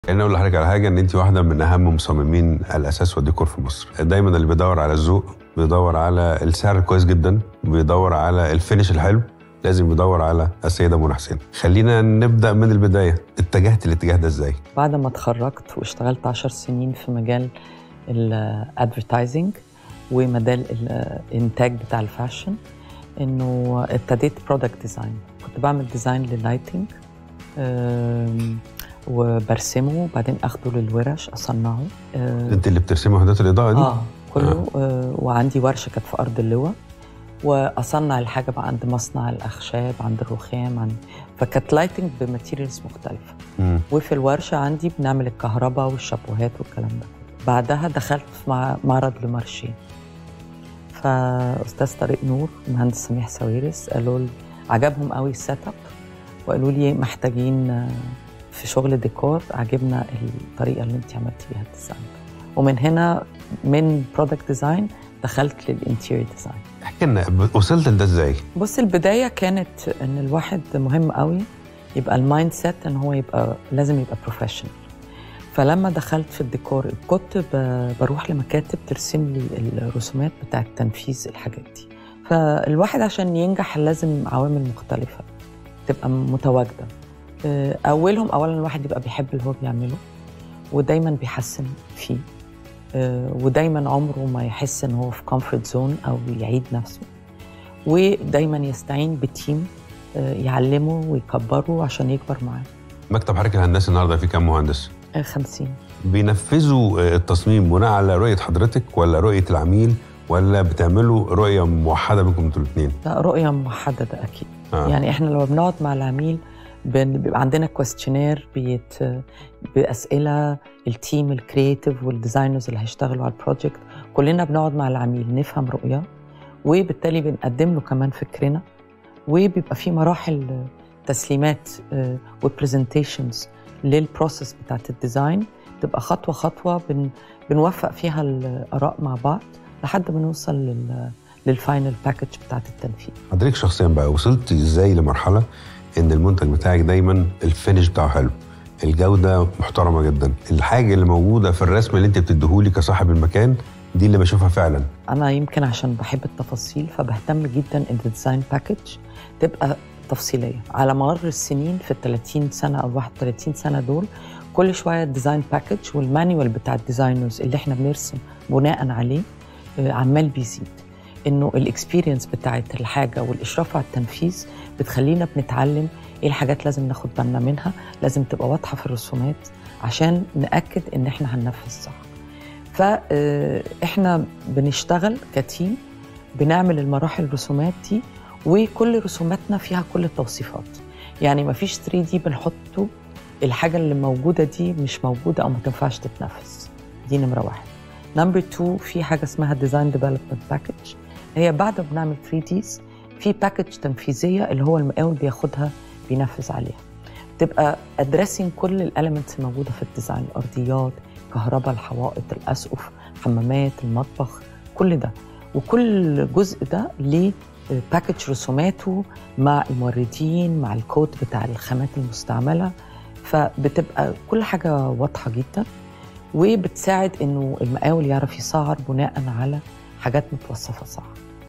خليني اقول لحضرتك على حاجه ان انت واحده من اهم مصممين الاساس والديكور في مصر دايما اللي بيدور على الذوق بيدور على السعر الكويس جدا بيدور على الفينش الحلو لازم يدور على السيده منى حسين خلينا نبدا من البدايه اتجهت الاتجاه ده ازاي بعد ما اتخرجت واشتغلت عشر سنين في مجال الادفرتايزنج ومجال الانتاج بتاع الفاشن انه ابتديت برودكت ديزاين كنت بعمل ديزاين لللايتنج وبرسمه وبعدين اخده للورش اصنعه آه، انت اللي بترسمي وحدات الاضاءه دي اه كله آه. وعندي ورشه كانت في ارض اللواء واصنع الحاجه بقى عند مصنع الاخشاب عند الرخام عند فكانت لايتنج بماتيريالز مختلفه مم. وفي الورشه عندي بنعمل الكهرباء والشابوهات والكلام ده بعدها دخلت في مع- معرض لمارشيه فاستاذ طارق نور مهندس سميح ساويرس قالوا لي عجبهم قوي السيت اب وقالوا لي محتاجين آه، في شغل ديكور عجبنا الطريقه اللي انت عملتي بيها الديزاين ومن هنا من برودكت ديزاين دخلت للانتيريور ديزاين احكي لنا وصلت لده ازاي بص البدايه كانت ان الواحد مهم قوي يبقى المايند سيت ان هو يبقى لازم يبقى بروفيشنال فلما دخلت في الديكور كنت ب- بروح لمكاتب ترسم لي الرسومات بتاعه تنفيذ الحاجات دي فالواحد عشان ينجح لازم عوامل مختلفه تبقى متواجده آه، اولهم اولا الواحد يبقى بيحب اللي هو بيعمله ودايما بيحسن فيه آه، ودايما عمره ما يحس ان هو في كومفورت زون او يعيد نفسه ودايما يستعين بتيم آه، يعلمه ويكبره عشان يكبر معاه مكتب حركه الهندسه النهارده فيه كام مهندس آه، 50 بينفذوا آه، التصميم بناء على رؤيه حضرتك ولا رؤيه العميل ولا بتعملوا رؤيه موحده بينكم انتوا الاثنين لا رؤية موحدة ده أكيد آه. يعني إحنا لما بنقعد مع العميل بن- بيبقى عندنا كويستشنير بيت بأسئلة التيم الكرييتيف والديزاينرز اللي هيشتغلوا على البروجكت كلنا بنقعد مع العميل نفهم رؤية وبالتالي بنقدم له كمان فكرنا وبيبقى في مراحل تسليمات وبرزنتيشنز للبروسيس بتاعت الديزاين تبقى خطوة خطوة بن بنوفق فيها الآراء مع بعض لحد ما نوصل لل للفاينل باكج بتاعت التنفيذ حضرتك شخصيا بقى وصلت ازاي لمرحله ان المنتج بتاعك دايما الفينش بتاعه حلو الجوده محترمه جدا الحاجه اللي موجوده في الرسم اللي انت بتديهولي كصاحب المكان دي اللي بشوفها فعلا انا يمكن عشان بحب التفاصيل فبهتم جدا ان الديزاين باكج تبقى تفصيليه على مر السنين في ال 30 سنه او 31 سنه دول كل شويه الديزاين باكج والمانيوال بتاع الديزاينرز اللي احنا بنرسم بناء عليه آه، عمال بيزيد انه الاكسبيرينس بتاعت الحاجه والاشراف على التنفيذ بتخلينا بنتعلم ايه الحاجات لازم ناخد بالنا منها لازم تبقى واضحه في الرسومات عشان ناكد ان احنا هننفذ صح فاحنا بنشتغل كتيم بنعمل المراحل الرسومات دي وكل رسوماتنا فيها كل التوصيفات يعني ما فيش 3 دي بنحطه الحاجه اللي موجوده دي مش موجوده او ما تنفعش تتنفذ دي نمره واحد نمبر 2 في حاجه اسمها ديزاين ديفلوبمنت باكج هي بعد ما بنعمل 3 ديز في باكج تنفيذيه اللي هو المقاول بياخدها بينفذ عليها تبقى ادريسنج كل الاليمنتس الموجوده في الديزاين الارضيات كهرباء الحوائط الاسقف حمامات المطبخ كل ده وكل جزء ده ليه باكج رسوماته مع الموردين مع الكود بتاع الخامات المستعمله فبتبقى كل حاجه واضحه جدا وبتساعد انه المقاول يعرف يسعر بناء على حاجات متوصفه صح